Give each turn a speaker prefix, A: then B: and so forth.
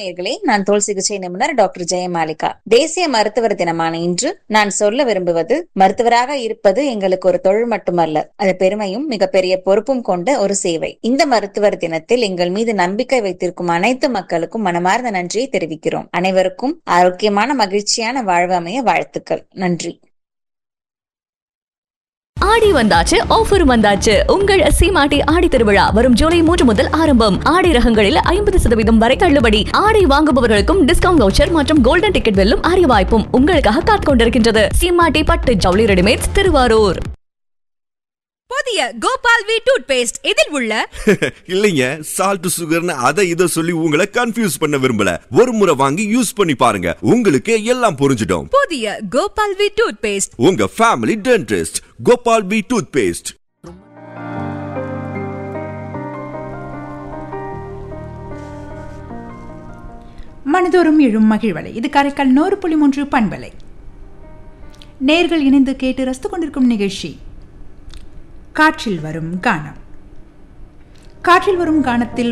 A: நேயர்களே நான் தோல் சிகிச்சை நிபுணர் டாக்டர் ஜெயமாலிகா தேசிய மருத்துவர் தினமான இன்று நான் சொல்ல விரும்புவது மருத்துவராக இருப்பது எங்களுக்கு ஒரு தொழில் மட்டுமல்ல அது பெருமையும் மிகப்பெரிய பொறுப்பும் கொண்ட ஒரு சேவை இந்த மருத்துவர் தினத்தில் எங்கள் மீது நம்பிக்கை வைத்திருக்கும் அனைத்து மக்களுக்கும் மனமார்ந்த நன்றியை தெரிவிக்கிறோம் அனைவருக்கும் ஆரோக்கியமான மகிழ்ச்சியான வாழ்வு அமைய வாழ்த்துக்கள் நன்றி
B: ஆடி வந்தாச்சு ஆஃபர் வந்தாச்சு உங்கள் சீமாட்டி ஆடி திருவிழா வரும் ஜூலை மூன்று முதல் ஆரம்பம் ஆடை ரகங்களில் ஐம்பது சதவீதம் வரை தள்ளுபடி ஆடை வாங்குபவர்களுக்கும் டிஸ்கவுண்ட் வவுச்சர் மற்றும் கோல்டன் டிக்கெட் வெல்லும் அரிய வாய்ப்பும் உங்களுக்காக காத்துக் கொண்டிருக்கின்றது சீமாட்டி பட்டு ஜவுளி ரெடிமேட்ஸ் திருவாரூர்
C: புதிய கோபால் வி டூத் பேஸ்ட் இதில் உள்ள
D: இல்லைங்க சால்ட் சுகர்னு அதை இதை சொல்லி உங்களை கன்ஃபியூஸ் பண்ண விரும்பல ஒரு முறை வாங்கி யூஸ் பண்ணி பாருங்க உங்களுக்கு எல்லாம் புரிஞ்சிடும்
C: புதிய கோபால் வி டூத் பேஸ்ட்
D: உங்க family dentist Gopal P toothpaste
E: மனதோறும் எழும் மகிழ்வலை இது காரைக்கால் நூறு புள்ளி மூன்று பண்பலை நேர்கள் இணைந்து கேட்டு ரசித்து கொண்டிருக்கும் நிகழ்ச்சி காற்றில் வரும் கானம் காற்றில் வரும் கானத்தில்